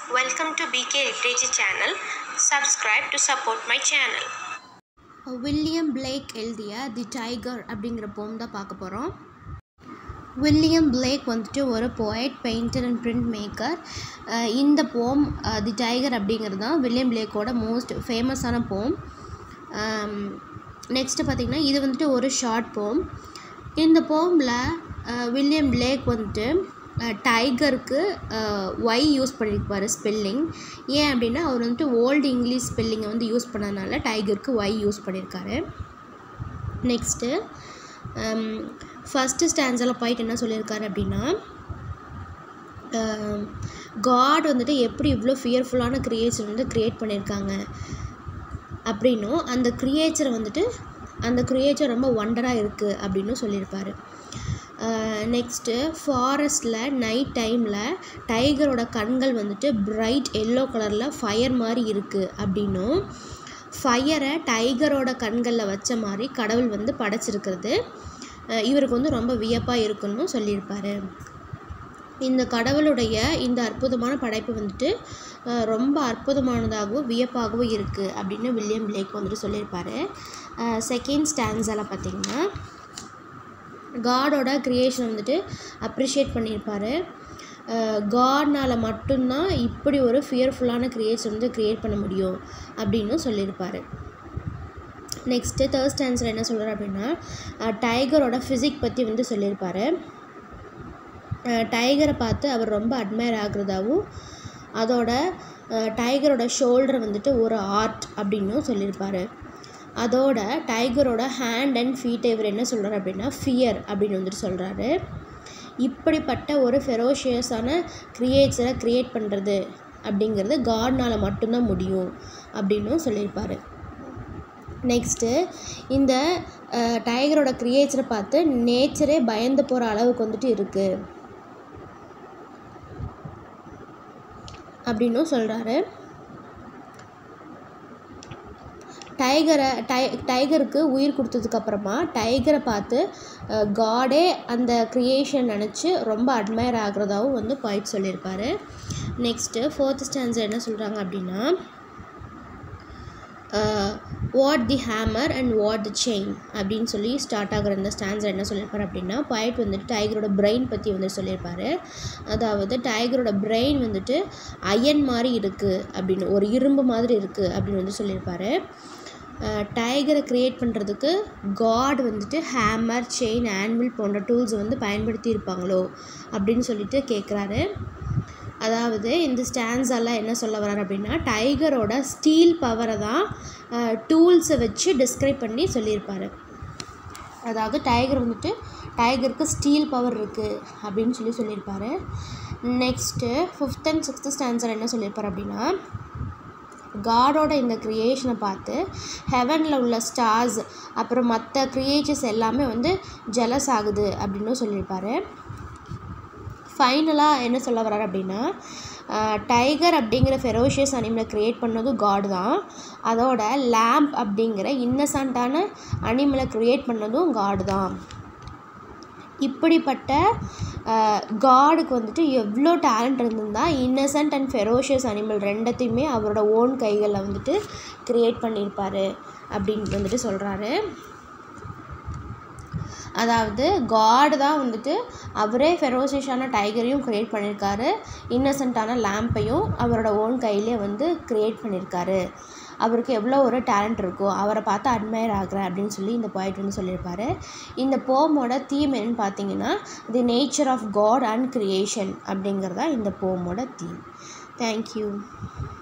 Welcome to BK Literature channel. Subscribe to support my channel. William Blake எழுதிய the tiger அப்படிங்கிற போம் தான் பார்க்க போகிறோம் வில்லியம் பிளேக் வந்துட்டு ஒரு poet painter and print maker இந்த போம் தி டைகர் அப்படிங்கிறது தான் வில்லியம் பிளேக்கோட மோஸ்ட் ஃபேமஸான போம் நெக்ஸ்ட்டு பார்த்திங்கன்னா இது வந்துட்டு ஒரு ஷார்ட் போம் இந்த போமில் வில்லியம் பிளேக் வந்துட்டு டைகருக்கு ஒய் யூஸ் பண்ணியிருப்பார் ஸ்பெல்லிங் ஏன் அப்படின்னா அவர் வந்துட்டு ஓல்டு இங்கிலீஷ் ஸ்பெல்லிங்கை வந்து யூஸ் பண்ணதுனால டைகருக்கு ஒய் யூஸ் பண்ணியிருக்காரு நெக்ஸ்ட்டு ஃபஸ்ட்டு ஸ்டான்ஸில் போயிட்டு என்ன சொல்லியிருக்காரு அப்படின்னா காட் வந்துட்டு எப்படி இவ்வளோ ஃபியர்ஃபுல்லான க்ரியேச்சர் வந்து க்ரியேட் பண்ணியிருக்காங்க அப்படின்னும் அந்த க்ரியேச்சரை வந்துட்டு அந்த க்ரியேச்சர் ரொம்ப ஒண்டராக இருக்குது அப்படின்னு சொல்லியிருப்பார் நெக்ஸ்ட்டு ஃபாரஸ்ட்டில் நைட் டைமில் டைகரோட கண்கள் வந்துட்டு பிரைட் எல்லோ கலரில் ஃபயர் மாதிரி இருக்குது அப்படின்னும் ஃபயரை டைகரோட கண்களில் வச்ச மாதிரி கடவுள் வந்து படைச்சிருக்கிறது இவருக்கு வந்து ரொம்ப வியப்பாக இருக்குன்னு சொல்லியிருப்பார் இந்த கடவுளுடைய இந்த அற்புதமான படைப்பு வந்துட்டு ரொம்ப அற்புதமானதாகவும் வியப்பாகவும் இருக்குது அப்படின்னு வில்லியம் பிளேக் வந்துட்டு சொல்லியிருப்பார் செகண்ட் ஸ்டான்ஸால் பார்த்திங்கன்னா காடோட க்ரியேஷன் வந்துட்டு அப்ரிஷியேட் பண்ணியிருப்பார் காட்னால் மட்டும்தான் இப்படி ஒரு ஃபியர்ஃபுல்லான க்ரியேஷன் வந்து க்ரியேட் பண்ண முடியும் அப்படின்னு சொல்லியிருப்பார் நெக்ஸ்ட்டு தேர்ட் ஸ்டான்ஸில் என்ன சொல்கிறார் அப்படின்னா டைகரோட ஃபிசிக் பற்றி வந்து சொல்லியிருப்பார் டைகரை பார்த்து அவர் ரொம்ப அட்மையர் ஆகுறதாகவும் அதோட டைகரோட ஷோல்டர் வந்துட்டு ஒரு ஆர்ட் அப்படின்னும் சொல்லியிருப்பார் அதோட டைகரோட ஹேண்ட் அண்ட் ஃபீட்டை இவர் என்ன சொல்கிறார் அப்படின்னா ஃபியர் அப்படின்னு வந்துட்டு சொல்கிறாரு இப்படிப்பட்ட ஒரு ஃபெரோஷியஸான க்ரியேச்சரை க்ரியேட் பண்ணுறது அப்படிங்கிறது காட்னால் மட்டும்தான் முடியும் அப்படின்னும் சொல்லியிருப்பார் நெக்ஸ்ட்டு இந்த டைகரோட க்ரியேச்சரை பார்த்து நேச்சரே பயந்து போகிற அளவுக்கு வந்துட்டு இருக்குது அப்படின்னும் சொல்கிறாரு டைகரை டை டைகருக்கு உயிர் கொடுத்ததுக்கப்புறமா டைகரை பார்த்து காடே அந்த க்ரியேஷன் நினச்சி ரொம்ப அட்மையர் ஆகிறதாவும் வந்து பாயிண்ட் சொல்லியிருப்பார் நெக்ஸ்ட்டு ஃபோர்த் ஸ்டான்ஸர் என்ன சொல்கிறாங்க அப்படின்னா what the hammer and what the chain அப்படின்னு சொல்லி ஸ்டார்ட் ஆகிற இந்த ஸ்டான்ஸர் என்ன சொல்லியிருப்பார் அப்படின்னா பாயிண்ட் வந்துட்டு டைகரோட பிரெயின் பற்றி வந்து சொல்லியிருப்பார் அதாவது டைகரோட பிரெயின் வந்துட்டு அயன் மாதிரி இருக்குது அப்படின்னு ஒரு இரும்பு மாதிரி இருக்குது அப்படின்னு வந்து சொல்லியிருப்பார் டைகரை க்ரியேட் பண்ணுறதுக்கு காட் வந்துட்டு ஹேமர் செயின் ஆன்வில் போன்ற டூல்ஸ் வந்து பயன்படுத்தி இருப்பாங்களோ அப்படின்னு சொல்லிட்டு கேட்குறாரு அதாவது இந்த ஸ்டான்ஸெல்லாம் என்ன சொல்ல வர்றார் அப்படின்னா டைகரோட ஸ்டீல் பவரை தான் டூல்ஸை வச்சு டிஸ்கிரைப் பண்ணி சொல்லியிருப்பார் அதாவது டைகர் வந்துட்டு டைகருக்கு ஸ்டீல் பவர் இருக்குது அப்படின்னு சொல்லி சொல்லியிருப்பார் next fifth and sixth stanza என்ன சொல்லியிருப்பார் அப்படின்னா காடோட இந்த க்ரியேஷனை பார்த்து ஹெவனில் உள்ள ஸ்டார்ஸ் அப்புறம் மற்ற க்ரியேச்சர்ஸ் எல்லாமே வந்து ஜெலஸ் ஆகுது அப்படின்னு சொல்லியிருப்பார் ஃபைனலாக என்ன சொல்ல வர்றாரு அப்படின்னா டைகர் அப்படிங்கிற ஃபெரோஷியஸ் அனிமலை க்ரியேட் பண்ணதும் காடு தான் அதோட லேம்ப் அப்படிங்கிற இன்னசென்ட்டான அனிமலை க்ரியேட் பண்ணதும் காடு தான் இப்படிப்பட்ட காடுக்கு வந்துட்டு எவ்வளோ டேலண்ட் இருந்திருந்தால் இன்னசென்ட் அண்ட் ஃபெரோஷியஸ் அனிமல் ரெண்டத்தையுமே அவரோட ஓன் கைகளில் வந்துட்டு க்ரியேட் பண்ணியிருப்பார் அப்படின்னு வந்துட்டு சொல்கிறாரு அதாவது காடு தான் வந்துட்டு அவரே ஃபெரோசியஸான டைகரையும் க்ரியேட் பண்ணியிருக்காரு இன்னசென்ட்டான லேம்பையும் அவரோட ஓன் கையிலே வந்து க்ரியேட் பண்ணியிருக்காரு அவருக்கு எவ்வளோ ஒரு டேலண்ட் இருக்கோ அவரை பார்த்து அட்மையர் ஆகிறேன் அப்படின்னு சொல்லி இந்த பாயிண்ட் வந்து சொல்லியிருப்பாரு இந்த போமோட தீம் என்னன்னு பார்த்தீங்கன்னா the nature of God and creation அப்படிங்கிறதா இந்த போமோட தீம் தேங்க்யூ